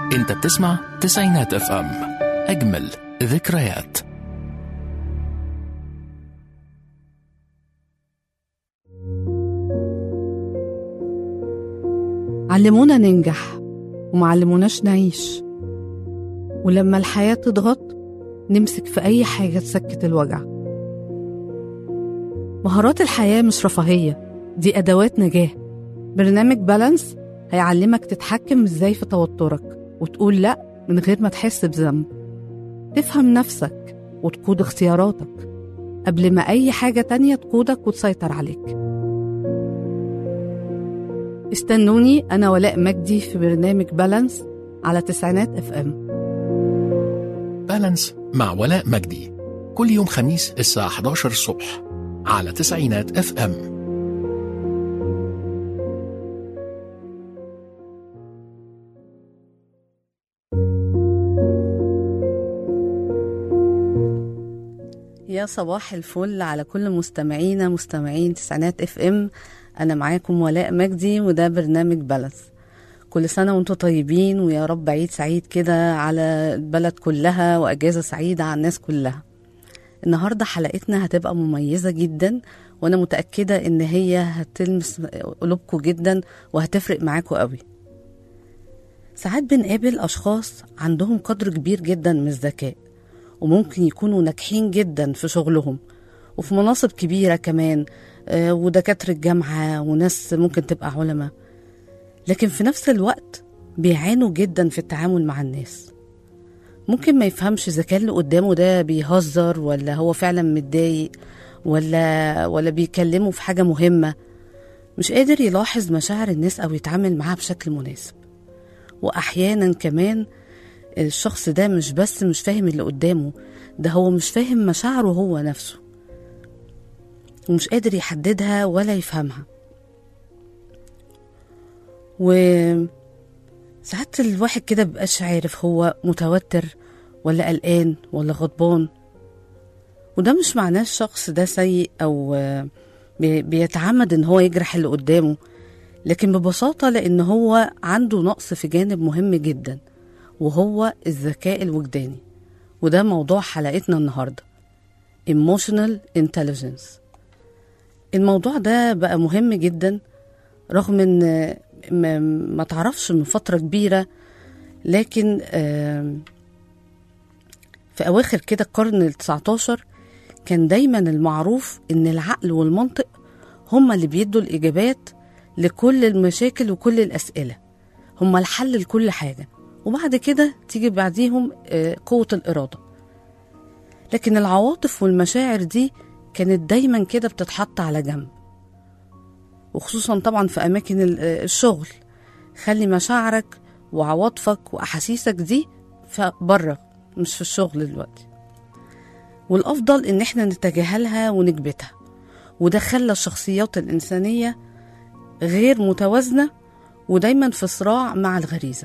انت بتسمع تسعينات اف ام اجمل ذكريات علمونا ننجح ومعلموناش نعيش ولما الحياة تضغط نمسك في أي حاجة تسكت الوجع مهارات الحياة مش رفاهية دي أدوات نجاة برنامج بالانس هيعلمك تتحكم ازاي في توترك وتقول لأ من غير ما تحس بذنب تفهم نفسك وتقود اختياراتك قبل ما أي حاجة تانية تقودك وتسيطر عليك استنوني أنا ولاء مجدي في برنامج بالانس على تسعينات اف ام بالانس مع ولاء مجدي كل يوم خميس الساعة 11 الصبح على تسعينات اف ام يا صباح الفل على كل مستمعينا مستمعين تسعينات اف ام انا معاكم ولاء مجدي وده برنامج بالانس كل سنة وانتم طيبين ويا رب عيد سعيد كده على البلد كلها وأجازة سعيدة على الناس كلها النهاردة حلقتنا هتبقى مميزة جدا وأنا متأكدة إن هي هتلمس قلوبكم جدا وهتفرق معاكم قوي ساعات بنقابل أشخاص عندهم قدر كبير جدا من الذكاء وممكن يكونوا ناجحين جدا في شغلهم وفي مناصب كبيرة كمان آه، ودكاترة جامعة وناس ممكن تبقى علماء لكن في نفس الوقت بيعانوا جدا في التعامل مع الناس ممكن ما يفهمش اذا كان اللي قدامه ده بيهزر ولا هو فعلا متضايق ولا ولا بيكلمه في حاجه مهمه مش قادر يلاحظ مشاعر الناس او يتعامل معاها بشكل مناسب واحيانا كمان الشخص ده مش بس مش فاهم اللي قدامه ده هو مش فاهم مشاعره هو نفسه ومش قادر يحددها ولا يفهمها و ساعات الواحد كده مبقاش عارف هو متوتر ولا قلقان ولا غضبان وده مش معناه الشخص ده سيء او آه، بي- بيتعمد ان هو يجرح اللي قدامه لكن ببساطة لان هو عنده نقص في جانب مهم جدا وهو الذكاء الوجداني وده موضوع حلقتنا النهاردة emotional intelligence الموضوع ده بقى مهم جدا رغم ان ما, ما تعرفش من فترة كبيرة لكن آم، في أواخر كده القرن التسعتاشر كان دايما المعروف إن العقل والمنطق هما اللي بيدوا الإجابات لكل المشاكل وكل الأسئلة هما الحل لكل حاجة وبعد كده تيجي بعديهم آه، قوة الإرادة لكن العواطف والمشاعر دي كانت دايما كده بتتحط على جنب وخصوصا طبعا في أماكن ال- آه، الشغل خلي مشاعرك وعواطفك وأحاسيسك دي بره مش في الشغل دلوقتي والأفضل إن احنا نتجاهلها ونكبتها وده خلى الشخصيات الإنسانية غير متوازنة ودايما في صراع مع الغريزة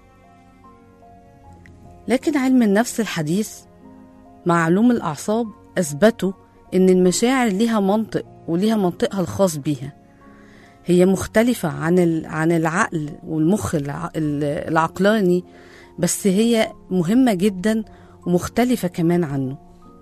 لكن علم النفس الحديث مع علوم الأعصاب أثبتوا إن المشاعر ليها منطق وليها منطقها الخاص بيها هي مختلفة عن ال- عن العقل والمخ الع- ال- العقلاني بس هي مهمة جدا ومختلفة كمان عنه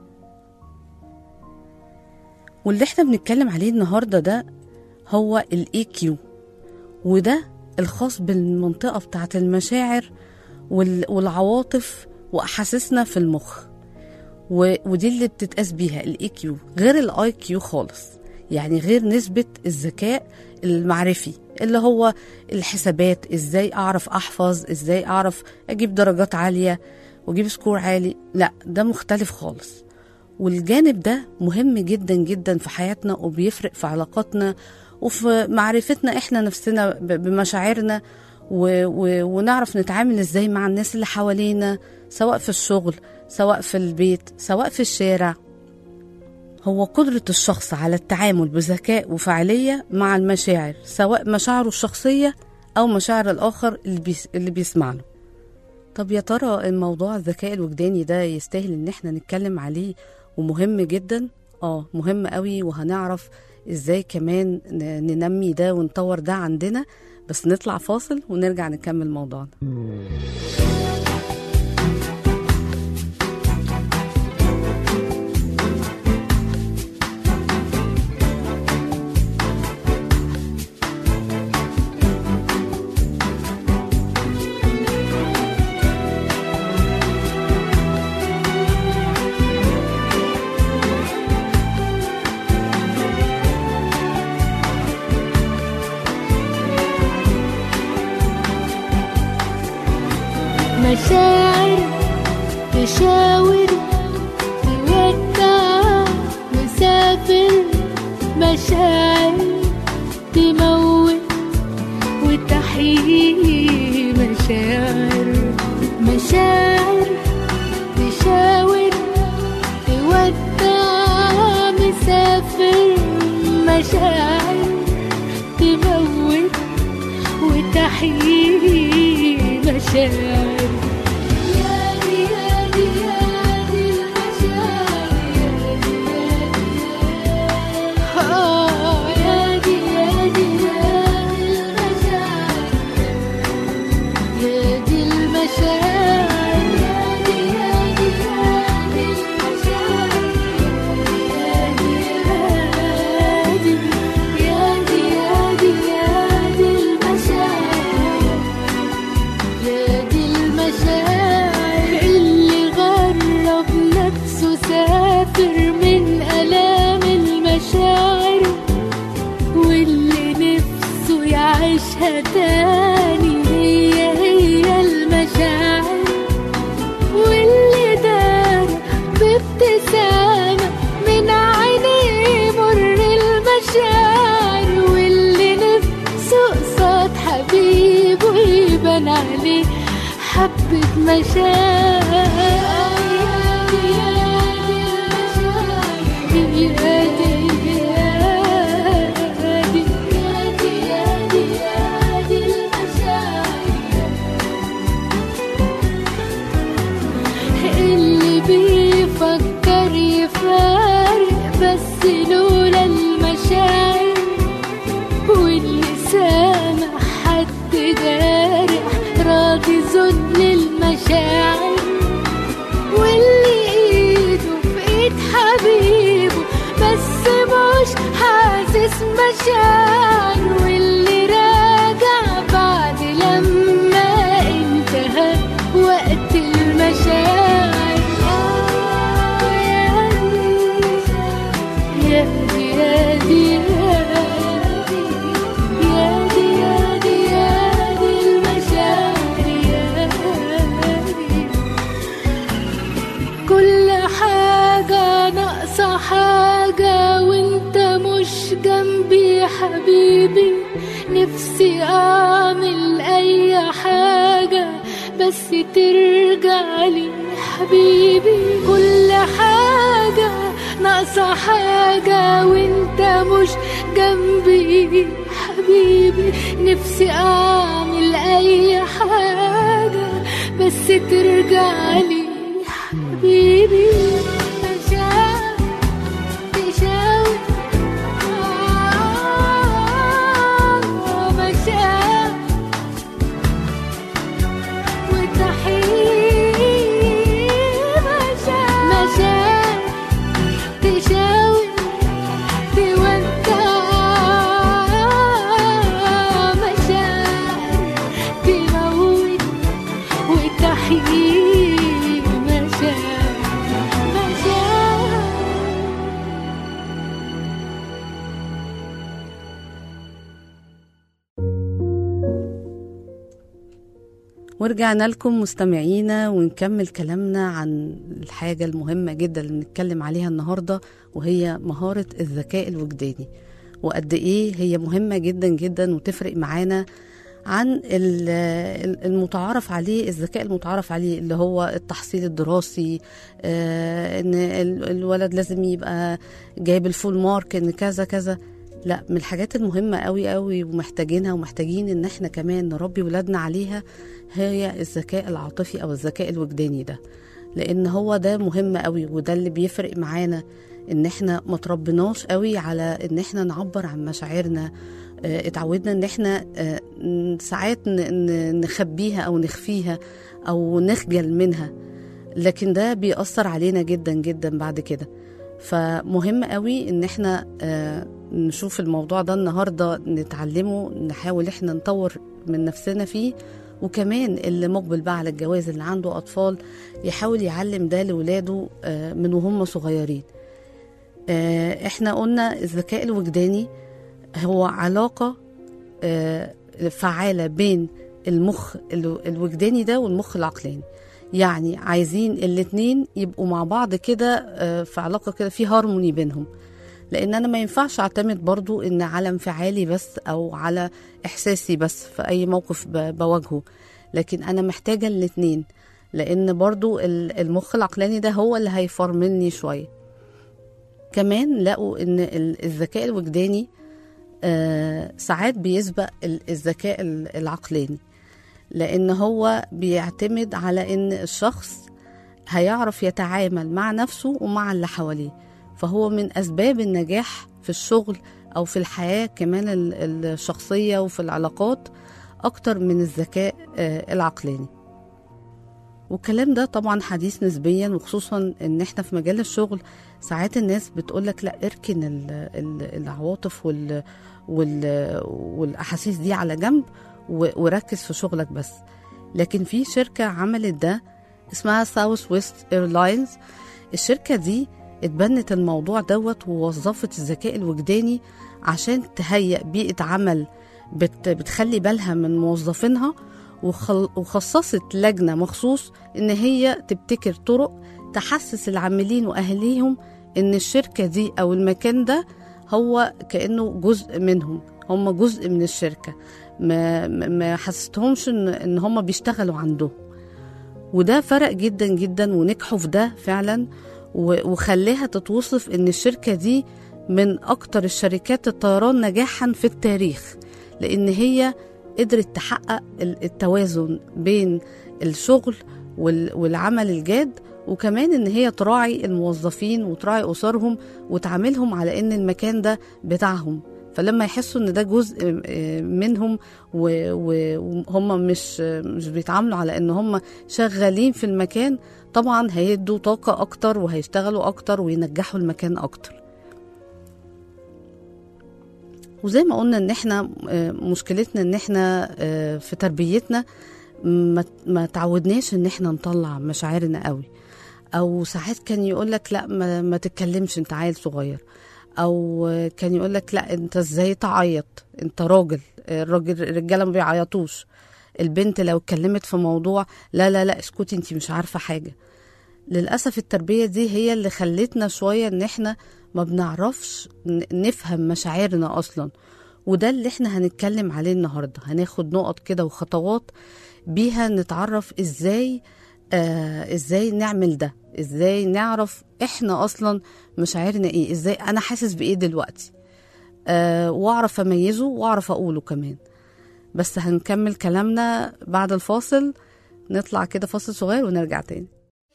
واللي احنا بنتكلم عليه النهاردة ده هو الاي كيو وده الخاص بالمنطقة بتاعت المشاعر وال- والعواطف وأحاسيسنا في المخ و- ودي اللي بتتقاس بيها الاي كيو غير الاي كيو خالص يعني غير نسبة الذكاء المعرفي اللي هو الحسابات ازاي اعرف احفظ ازاي اعرف اجيب درجات عالية واجيب سكور عالي لا ده مختلف خالص والجانب ده مهم جدا جدا في حياتنا وبيفرق في علاقاتنا وفي معرفتنا احنا نفسنا ب- بمشاعرنا و... و... ونعرف نتعامل ازاي مع الناس اللي حوالينا سواء في الشغل سواء في البيت سواء في الشارع هو قدرة الشخص على التعامل بذكاء وفعالية مع المشاعر سواء مشاعره الشخصية أو مشاعر الآخر اللي, بيس... اللي بيسمع له طب يا ترى الموضوع الذكاء الوجداني ده يستاهل ان احنا نتكلم عليه ومهم جدا اه مهم قوي وهنعرف ازاي كمان ن- ننمي ده ونطور ده عندنا بس نطلع فاصل ونرجع نكمل موضوعنا مشاعر تشاور تودع مسافر مشاعر تموت وتحيي مشاعر مشاعر تشاور تودع مسافر مشاعر تموت وتحيي مشاعر يا دي يا دي يا دي المشاعر يا دي يا دي يا دي المشاعر يا دي المشاعر يا دي يا دي يا دي المشاعر يا دي يا دي يا دي يا دي المشاعر يا دي المشاعر اللي غرب نفسه سافر من آلام المشاعر واللي نفسه يعيشها تاني هي هي المشاعر واللي دار بابتسامة من عينيه مر المشاعر واللي نفسه قصاد حبيبه يبان عليه حبة مشاعر اللي بيفكر يفارق بس لولا المشاعر واللي سامع حد جارح راضي ذل المشاعر واللي ايده في ايد حبيبه بس مش حاسس مشاعر واللي راجع بعد لما انتهى وقت المشاعر يا دي يا دي يا دي يا دي يا دي يا دي المشاعر يا دي كل حاجة ناقصة حاجة وانت مش جنبي حبيبي نفسي اعمل اي حاجة بس ترجع لي حبيبي كل حاجة ناقصة حاجة وانت مش جنبي حبيبي نفسي اعمل اي حاجة بس ترجع لي حبيبي مشاعر تشاور آه، مشاعر وتحيي مشاعر مشاعر تشاور تودع مشاعر تموت وتحيي مشاعر مشاعر ورجعنا لكم مستمعينا ونكمل كلامنا عن الحاجة المهمة جدا اللي بنتكلم عليها النهاردة وهي مهارة الذكاء الوجداني وقد إيه هي مهمة جدا جدا وتفرق معانا عن ال- ال- المتعارف عليه الذكاء المتعارف عليه اللي هو التحصيل الدراسي آه، ان ال- الولد لازم يبقى جايب الفول مارك ان كذا كذا لا من الحاجات المهمة قوي قوي ومحتاجينها ومحتاجين ان احنا كمان نربي ولادنا عليها هي الذكاء العاطفي او الذكاء الوجداني ده لان هو ده مهم قوي وده اللي بيفرق معانا ان احنا ما تربناش قوي على ان احنا نعبر عن مشاعرنا آه، اتعودنا ان احنا آه، ن- ساعات ن- ن- نخبيها او نخفيها او نخجل منها لكن ده بيأثر علينا جدا جدا بعد كده فمهم قوي ان احنا آه، نشوف الموضوع ده النهارده نتعلمه نحاول احنا نطور من نفسنا فيه وكمان اللي مقبل بقى على الجواز اللي عنده اطفال يحاول يعلم ده لاولاده آه، من وهم صغيرين آه، احنا قلنا الذكاء الوجداني هو علاقة آه، فعالة بين المخ الو- الوجداني ده والمخ العقلاني يعني عايزين الاتنين يبقوا مع بعض كده آه، في علاقة كده في هارموني بينهم لان انا ما ينفعش اعتمد برضو ان على انفعالي بس او على احساسي بس في اي موقف ب- بواجهه لكن انا محتاجة الاتنين لان برضو ال- المخ العقلاني ده هو اللي هيفرملني شوية كمان لقوا ان ال- الذكاء الوجداني آه، ساعات بيسبق ال- الذكاء ال- العقلاني لان هو بيعتمد على ان الشخص هيعرف يتعامل مع نفسه ومع اللي حواليه فهو من اسباب النجاح في الشغل او في الحياه كمان ال- الشخصيه وفي العلاقات اكتر من الذكاء آه، العقلاني والكلام ده طبعا حديث نسبيا وخصوصا ان احنا في مجال الشغل ساعات الناس بتقولك لا اركن ال- ال- العواطف وال وال والاحاسيس دي على جنب و- وركز في شغلك بس لكن في شركه عملت ده اسمها ساوث ويست ايرلاينز الشركه دي اتبنت الموضوع دوت ووظفت الذكاء الوجداني عشان تهيئ بيئه عمل بت بتخلي بالها من موظفينها وخل- وخصصت لجنه مخصوص ان هي تبتكر طرق تحسس العاملين واهليهم ان الشركه دي او المكان ده هو كانه جزء منهم هم جزء من الشركه ما ما- ما حسستهمش ان ان هم بيشتغلوا عندهم وده فرق جدا جدا ونجحوا في ده فعلا و- وخلاها تتوصف ان الشركه دي من اكتر الشركات الطيران نجاحا في التاريخ لان هي قدرت تحقق ال- التوازن بين الشغل وال- والعمل الجاد وكمان ان هي تراعي الموظفين وتراعي اسرهم وتعاملهم على ان المكان ده بتاعهم فلما يحسوا ان ده جزء آه، منهم و- و- وهم مش مش بيتعاملوا على ان هم شغالين في المكان طبعا هيدوا طاقة اكتر وهيشتغلوا اكتر وينجحوا المكان اكتر وزي ما قلنا ان احنا آه، مشكلتنا ان احنا آه، في تربيتنا ما ما تعودناش ان احنا نطلع مشاعرنا قوي او ساعات كان يقول لك لا ما, ما تتكلمش انت عيل صغير او كان يقول لك لا انت ازاي تعيط انت راجل الراجل الرجاله ما بيعيطوش البنت لو اتكلمت في موضوع لا لا لا اسكتي انت مش عارفه حاجه للاسف التربيه دي هي اللي خلتنا شويه ان احنا ما بنعرفش ن- نفهم مشاعرنا اصلا وده اللي احنا هنتكلم عليه النهارده هناخد نقط كده وخطوات بيها نتعرف ازاي آه ازاي نعمل ده ازاي نعرف احنا اصلا مشاعرنا ايه ازاي انا حاسس بايه دلوقتي آه واعرف اميزه واعرف اقوله كمان بس هنكمل كلامنا بعد الفاصل نطلع كده فاصل صغير ونرجع تاني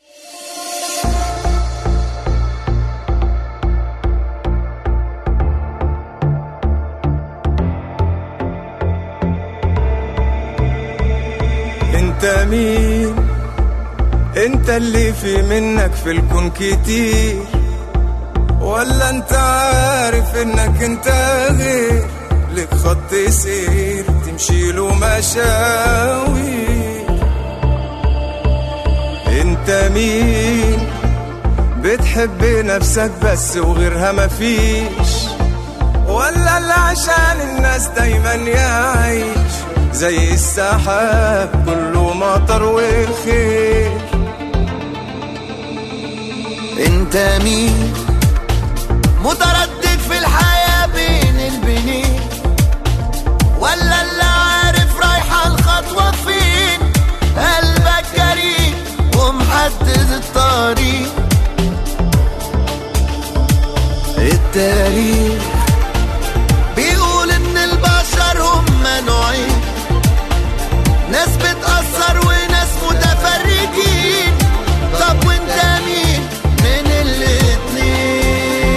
انت مين انت اللي في منك في الكون كتير ولا انت عارف انك انت غير لك خط سير تمشي له مشاوي انت مين بتحب نفسك بس وغيرها مفيش ولا اللي عشان الناس دايما يعيش زي السحاب كله مطر وخير انت مين متردد في الحياة بين البنين ولا اللي عارف رايحة الخطوة فين قلبك جريء ومحدد الطريق التاريخ بيقول ان البشر هم نوعين ناس بتأثر وناس متفرجين طب وانت مين من الاتنين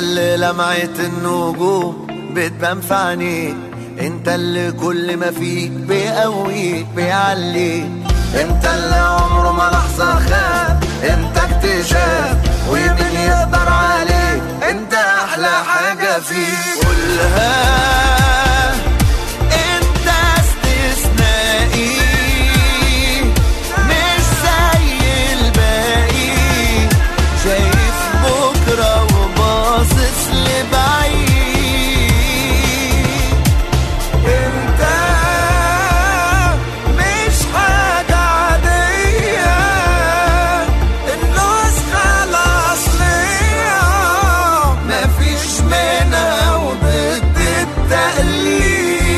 اللي لمعة النجوم بتبان في عينيك انت اللي كل ما فيك بيقويك بيعليك انت اللي عمره ما لحظة خاب انت اكتشاف ومين يقدر عليك انت احلى حاجة فيك قولها انت استثنائي مش زي الباقي شايف بكرة وباصص لبعيد انت مش حاجة عادية النسخة الأصلية مفيش منها وضد التقليد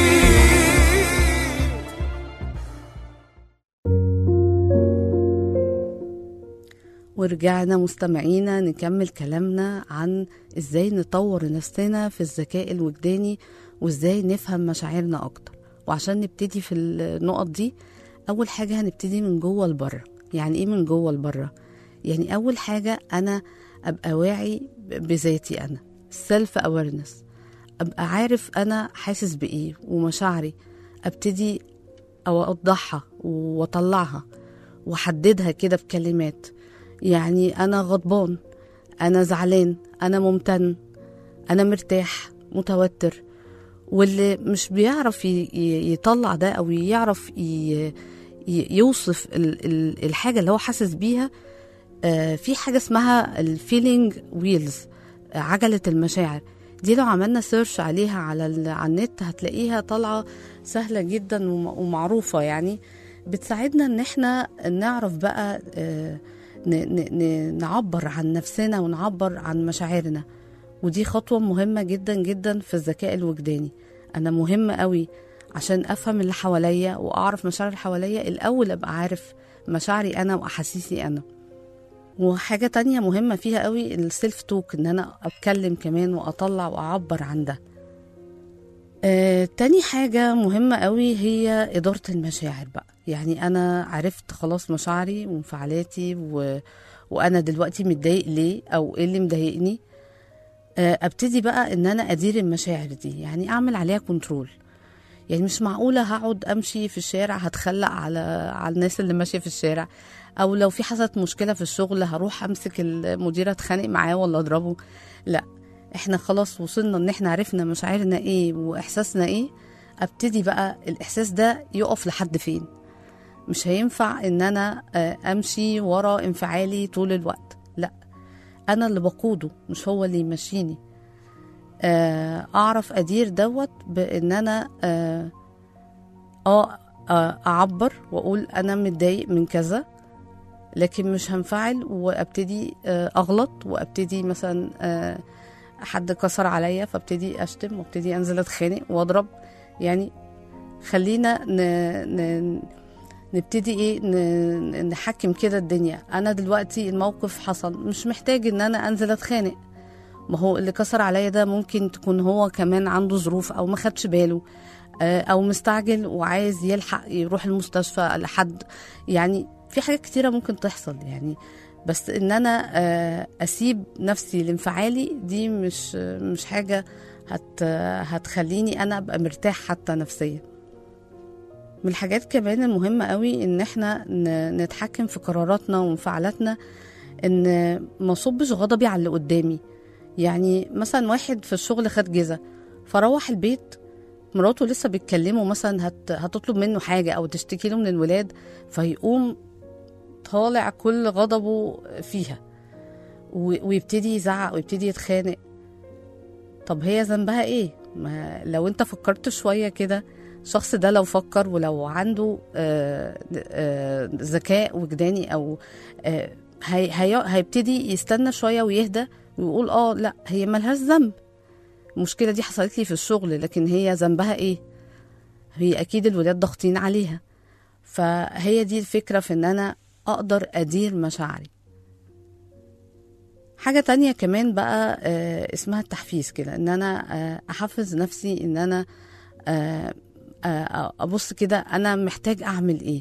ورجعنا مستمعينا نكمل كلامنا عن ازاي نطور نفسنا في الذكاء الوجداني وازاي نفهم مشاعرنا اكتر وعشان نبتدي في النقط دي اول حاجة هنبتدي من جوه لبره يعني ايه من جوه لبره يعني اول حاجة انا ابقى واعي بذاتي انا سيلف awareness ابقى عارف انا حاسس بايه ومشاعري ابتدي اوضحها واطلعها واحددها كده بكلمات يعني انا غضبان انا زعلان انا ممتن انا مرتاح متوتر واللي مش بيعرف ي- ي- يطلع ده او يعرف ي- ي- يوصف ال- ال- الحاجه اللي هو حاسس بيها آه، في حاجه اسمها الفيلينج ويلز عجله المشاعر دي لو عملنا سيرش عليها على ال- على النت هتلاقيها طالعه سهله جدا وم- ومعروفه يعني بتساعدنا ان احنا نعرف بقى آه، ن- ن- ن- نعبر عن نفسنا ونعبر عن مشاعرنا ودي خطوة مهمة جدا جدا في الذكاء الوجداني أنا مهم قوي عشان أفهم اللي حواليا وأعرف مشاعر اللي حواليا الأول أبقى عارف مشاعري أنا وأحاسيسي أنا وحاجة تانية مهمة فيها قوي السيلف توك إن أنا أتكلم كمان وأطلع وأعبر عن ده آه، تاني حاجة مهمة قوي هي إدارة المشاعر بقى يعني أنا عرفت خلاص مشاعري وانفعالاتي و... وأنا دلوقتي متضايق ليه أو إيه اللي مضايقني آه، ابتدي بقى ان انا ادير المشاعر دي يعني اعمل عليها كنترول يعني مش معقوله هقعد امشي في الشارع هتخلق على على الناس اللي ماشيه في الشارع او لو في حصلت مشكله في الشغل هروح امسك المدير اتخانق معاه ولا اضربه لا احنا خلاص وصلنا ان احنا عرفنا مشاعرنا ايه واحساسنا ايه ابتدي بقى الاحساس ده يقف لحد فين مش هينفع ان انا آه، امشي ورا انفعالي طول الوقت لا انا اللي بقوده مش هو اللي يمشيني آه، اعرف ادير دوت بان انا آه، اه آه، اعبر واقول انا متضايق من كذا لكن مش هنفعل وابتدي آه، اغلط وابتدي مثلا آه، حد كسر عليا فابتدي اشتم وابتدي انزل اتخانق واضرب يعني خلينا ن... ن... نبتدي ايه ن... نحكم كده الدنيا انا دلوقتي الموقف حصل مش محتاج ان انا انزل اتخانق ما هو اللي كسر عليا ده ممكن تكون هو كمان عنده ظروف او ما خدش باله آه، او مستعجل وعايز يلحق يروح المستشفى لحد يعني في حاجات كتيره ممكن تحصل يعني بس ان انا آه، اسيب نفسي لانفعالي دي مش مش حاجه هت هتخليني انا ابقى مرتاح حتى نفسيا من الحاجات كمان المهمة قوي ان احنا ن- نتحكم في قراراتنا وانفعالاتنا ان ما صبش غضبي على اللي قدامي يعني مثلا واحد في الشغل خد جزا فروح البيت مراته لسه بيتكلموا مثلا هت... هتطلب منه حاجة أو تشتكي له من الولاد فيقوم طالع كل غضبه فيها و... ويبتدي يزعق ويبتدي يتخانق طب هي ذنبها ايه ما لو انت فكرت شوية كده الشخص ده لو فكر ولو عنده آه، آه، ذكاء وجداني او آه، هي هي هيبتدي يستنى شويه ويهدى ويقول اه لا هي ملهاش ذنب المشكله دي حصلت لي في الشغل لكن هي ذنبها ايه هي اكيد الولاد ضاغطين عليها فهي دي الفكره في ان انا اقدر ادير مشاعري حاجة تانية كمان بقى آه، اسمها التحفيز كده ان انا آه، احفز نفسي ان انا آه، آه، ابص كده انا محتاج اعمل ايه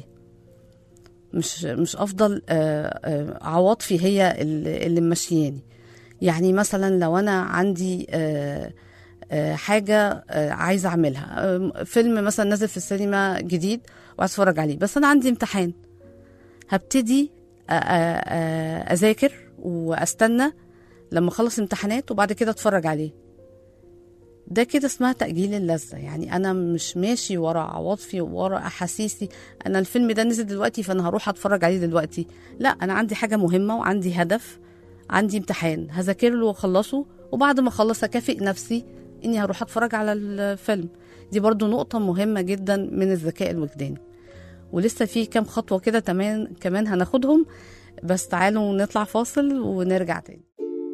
مش مش افضل آه، آه، عواطفي هي اللي اللي ماشياني يعني مثلا لو انا عندي آه، آه، حاجه آه، عايزه اعملها آه، فيلم مثلا نازل في السينما جديد وعايز اتفرج عليه بس انا عندي امتحان هبتدي آه، آه، آه، اذاكر واستنى لما اخلص امتحانات وبعد كده اتفرج عليه ده كده اسمها تأجيل اللذة يعني أنا مش ماشي ورا عواطفي ورا أحاسيسي أنا الفيلم ده نزل دلوقتي فأنا هروح أتفرج عليه دلوقتي لا أنا عندي حاجة مهمة وعندي هدف عندي امتحان هذاكر له واخلصه وبعد ما اخلص اكافئ نفسي اني هروح اتفرج على الفيلم دي برضو نقطة مهمة جدا من الذكاء الوجداني ولسه في كام خطوة كده تمام كمان هناخدهم بس تعالوا نطلع فاصل ونرجع تاني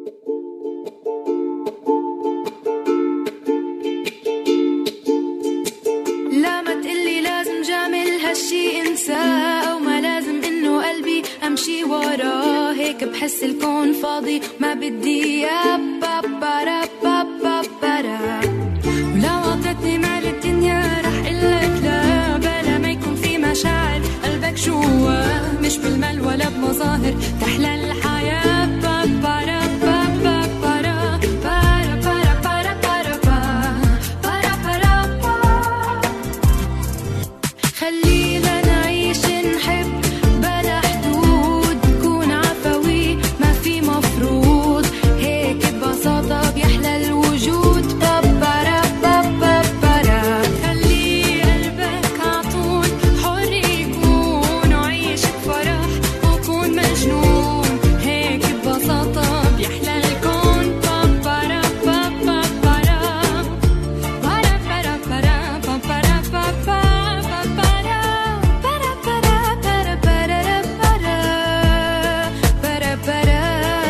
لا ما تقلي لازم جامل هالشي انساه او ما لازم انه قلبي امشي وراه هيك بحس الكون فاضي ما بدي يا بابارا بابارا ولو عطتني مال الدنيا رح قلك لا بلا ما يكون في مشاعر قلبك جوا مش بالمال ولا بمظاهر تحلى الحياة بابارا بابارا بارا بارا بارا بارا بارا بارا بارا خلينا نعيش نحب بلا حدود كون عفوي ما في مفروض هيك ببساطة بيحلى الوجود بابارا بابارا خلي قلبك عطول حر يكون وعيش بفرح وكون مجنون هيك ببساطة بيحلى الكون بابارا بابارا para para para pa para pa pa pa para para para para para para para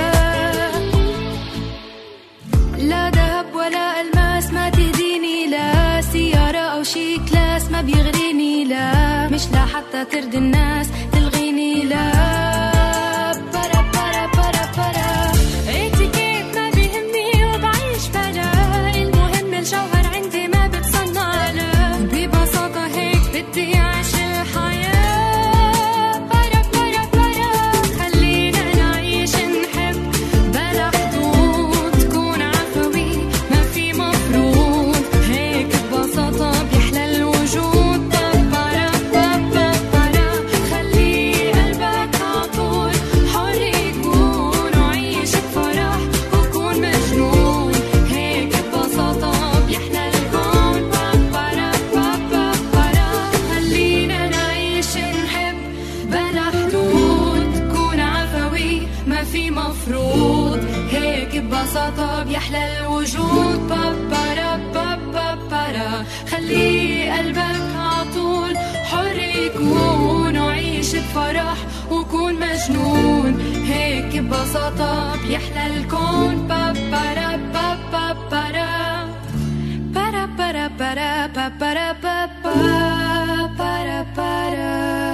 لا ذهب ولا الماس ما تهديني لا سيارة أو شي كلاس ما بيغريني لا مش لا حتى ترضي الناس تلغيني لا برا برا برا برا اتيكيت ما بيهمني وبعيش بلا المهم الجوهر عندي ما بتصنع لا ببساطة هيك بدي أعيش الحياة برا برا برا خلينا نعيش نحب بلا حدود كون عفوي ما في مفروض هيك ببساطة بيحلى الوجود بابارا بابارا خلي قلبك عطول حر يكون وعيش بفرح وكون مجنون هيك ببساطة بيحلى الكون بابارا بابارا خلينا نعيش نحب بلا حدود كون عفوي ما في مفروض هيك ببساطة بيحلى الوجود بابارا بابارا خلي قلبك عطول حر يكون وعيش بفرح وكون مجنون هيك ببساطة بيحلى الكون بابارا بابارا para para para pa para pa pa para para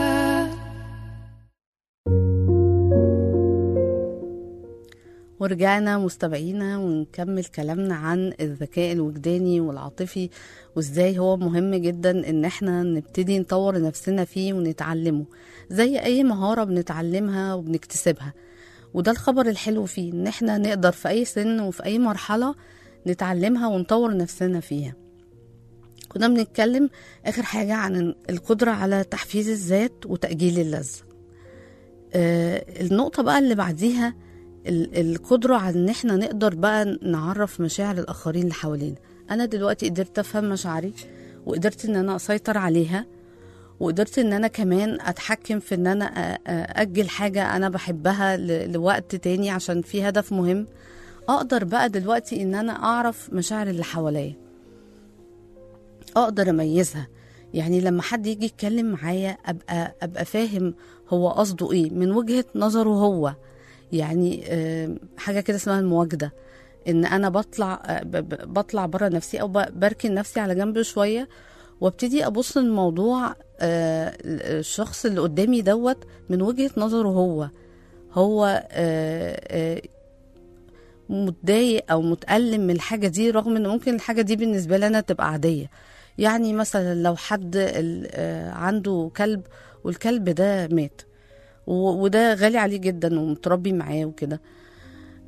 ورجعنا مستمعينا ونكمل كلامنا عن الذكاء الوجداني والعاطفي وازاي هو مهم جدا ان احنا نبتدي نطور نفسنا فيه ونتعلمه زي اي مهارة بنتعلمها وبنكتسبها وده الخبر الحلو فيه ان احنا نقدر في اي سن وفي اي مرحلة نتعلمها ونطور نفسنا فيها كنا بنتكلم اخر حاجة عن القدرة على تحفيز الذات وتأجيل اللذة آه النقطة بقى اللي بعديها ال- القدرة على ان احنا نقدر بقى نعرف مشاعر الاخرين اللي حوالينا انا دلوقتي قدرت افهم مشاعري وقدرت ان انا اسيطر عليها وقدرت ان انا كمان اتحكم في ان انا أ- أ- اجل حاجة انا بحبها ل- لوقت تاني عشان في هدف مهم اقدر بقى دلوقتي ان انا اعرف مشاعر اللي حواليا اقدر اميزها يعني لما حد يجي يتكلم معايا ابقى ابقى فاهم هو قصده ايه من وجهة نظره هو يعني آه، حاجه كده اسمها المواجده ان انا بطلع آه، ب- ب- بطلع بره نفسي او ب- بركن نفسي على جنب شويه وابتدي ابص للموضوع آه، الشخص اللي قدامي دوت من وجهه نظره هو هو آه، آه، متضايق او متألم من الحاجه دي رغم ان ممكن الحاجه دي بالنسبه لي انا تبقى عاديه يعني مثلا لو حد ال- آه، عنده كلب والكلب ده مات و- وده غالي عليه جدا ومتربي معاه وكده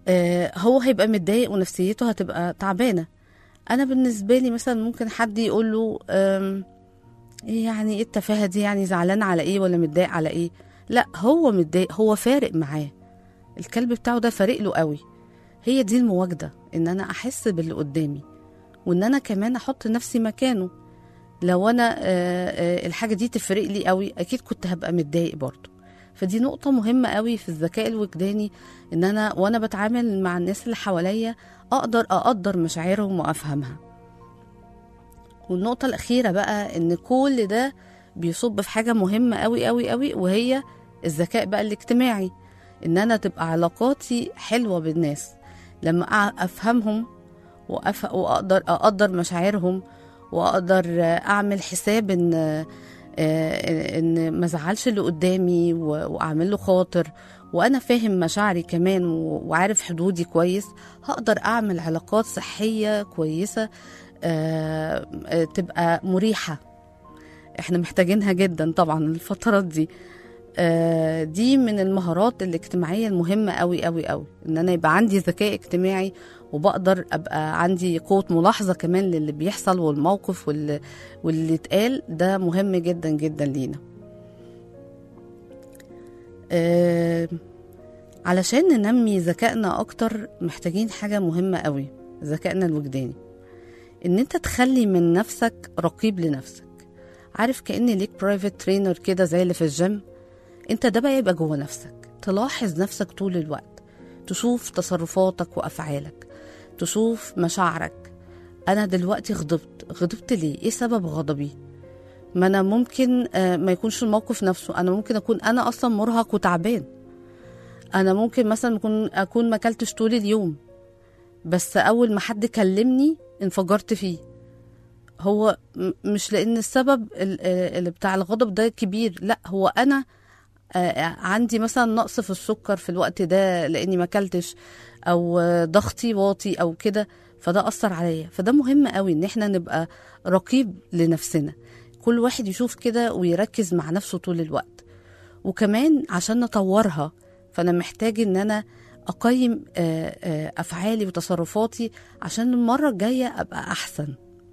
آه، هو هيبقى متضايق ونفسيته هتبقى تعبانه انا بالنسبه لي مثلا ممكن حد يقول له آم، إيه يعني ايه التفاهه دي يعني زعلان على ايه ولا متضايق على ايه لا هو متضايق هو فارق معاه الكلب بتاعه ده فارق له قوي هي دي المواجده ان انا احس باللي قدامي وان انا كمان احط نفسي مكانه لو انا آه، آه، الحاجه دي تفرق لي قوي اكيد كنت هبقى متضايق برضه فدي نقطة مهمة قوي في الذكاء الوجداني ان انا وانا بتعامل مع الناس اللي حواليا اقدر اقدر مشاعرهم وافهمها والنقطة الأخيرة بقى إن كل ده بيصب في حاجة مهمة أوي أوي أوي وهي الذكاء بقى الاجتماعي إن أنا تبقى علاقاتي حلوة بالناس لما أع- أفهمهم وأف... وأقدر أقدر مشاعرهم وأقدر أعمل حساب إن آه، إن ما زعلش اللي قدامي و... وأعمل له خاطر وأنا فاهم مشاعري كمان و... وعارف حدودي كويس هقدر أعمل علاقات صحية كويسة آه، آه، تبقى مريحة احنا محتاجينها جدا طبعا الفترات دي آه، دي من المهارات الاجتماعية المهمة قوي قوي قوي ان انا يبقى عندي ذكاء اجتماعي وبقدر ابقى عندي قوة ملاحظة كمان للي بيحصل والموقف واللي, واللي اتقال ده مهم جدا جدا لينا آه، علشان ننمي ذكائنا اكتر محتاجين حاجة مهمة قوي ذكائنا الوجداني ان انت تخلي من نفسك رقيب لنفسك عارف كأن ليك برايفت ترينر كده زي اللي في الجيم انت ده بقى يبقى جوه نفسك تلاحظ نفسك طول الوقت تشوف تصرفاتك وافعالك تشوف مشاعرك انا دلوقتي غضبت غضبت ليه ايه سبب غضبي ما انا ممكن آه، ما يكونش الموقف نفسه انا ممكن اكون انا اصلا مرهق وتعبان انا ممكن مثلا اكون اكون ما اكلتش طول اليوم بس اول ما حد كلمني انفجرت فيه هو م- مش لان السبب ال- آه، اللي بتاع الغضب ده كبير لا هو انا آه، عندي مثلا نقص في السكر في الوقت ده لاني ما اكلتش او آه، ضغطي واطي او كده فده اثر عليا فده مهم قوي ان احنا نبقى رقيب لنفسنا كل واحد يشوف كده ويركز مع نفسه طول الوقت وكمان عشان نطورها فانا محتاج ان انا اقيم آه، آه، افعالي وتصرفاتي عشان المره الجايه ابقى احسن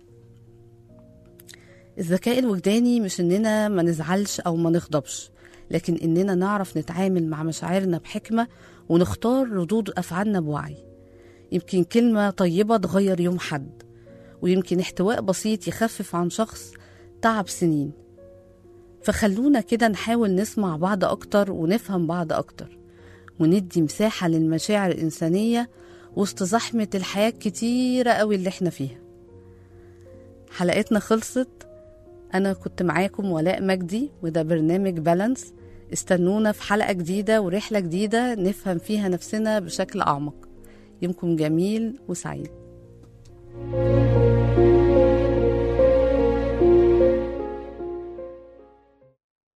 الذكاء الوجداني مش اننا ما نزعلش او ما نغضبش لكن اننا نعرف نتعامل مع مشاعرنا بحكمه ونختار ردود افعالنا بوعي يمكن كلمه طيبه تغير يوم حد ويمكن احتواء بسيط يخفف عن شخص تعب سنين فخلونا كده نحاول نسمع بعض اكتر ونفهم بعض اكتر وندي مساحه للمشاعر الانسانيه وسط زحمه الحياه الكتيره قوي اللي احنا فيها حلقتنا خلصت أنا كنت معاكم ولاء مجدي وده برنامج بالانس استنونا في حلقة جديدة ورحلة جديدة نفهم فيها نفسنا بشكل أعمق يومكم جميل وسعيد